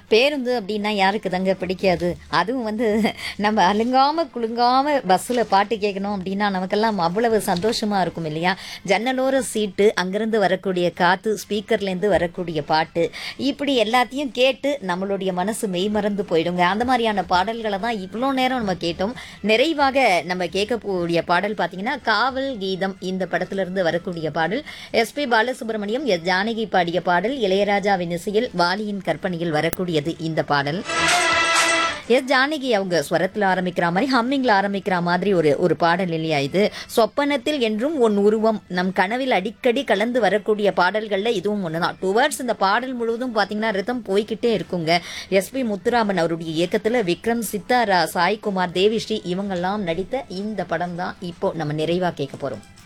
பேருந்து அப்படின்னா யாருக்கு தாங்க பிடிக்காது அதுவும் வந்து நம்ம அலுங்காம குலுங்காம பஸ்ஸில் பாட்டு கேட்கணும் அப்படின்னா நமக்கெல்லாம் அவ்வளவு சந்தோஷமா இருக்கும் இல்லையா ஜன்னலோர சீட்டு அங்கிருந்து வரக்கூடிய காத்து ஸ்பீக்கர்லேருந்து வரக்கூடிய பாட்டு இப்படி எல்லாத்தையும் கேட்டு நம்மளுடைய மனசு மெய்மறந்து போயிடுங்க அந்த மாதிரியான பாடல்களை தான் இவ்வளோ நேரம் நம்ம கேட்டோம் நிறைவாக நம்ம கேட்கக்கூடிய பாடல் பார்த்தீங்கன்னா காவல் கீதம் இந்த படத்திலிருந்து வரக்கூடிய பாடல் எஸ்பி பாலசுப்ரமணியம் எஸ் ஜானகி பாடிய பாடல் இளையராஜாவின் இசையில் வாலியின் கற்பனையில் வரக்கூடியது இந்த பாடல் எஸ் ஜானகி அவங்க ஸ்வரத்தில் ஆரம்பிக்கிற மாதிரி ஹம்மிங்கில் ஆரம்பிக்கிற மாதிரி ஒரு ஒரு பாடல் இல்லையா இது சொப்பனத்தில் என்றும் ஒன் உருவம் நம் கனவில் அடிக்கடி கலந்து வரக்கூடிய பாடல்களில் இதுவும் ஒன்று தான் டுவர்ட்ஸ் இந்த பாடல் முழுவதும் பார்த்தீங்கன்னா ரிதம் போய்கிட்டே இருக்குங்க எஸ்பி முத்துராமன் அவருடைய இயக்கத்தில் விக்ரம் சித்தாரா சாய்குமார் தேவிஸ்ரீ இவங்கெல்லாம் நடித்த இந்த படம் தான் இப்போ நம்ம நிறைவாக கேட்க போகிறோம்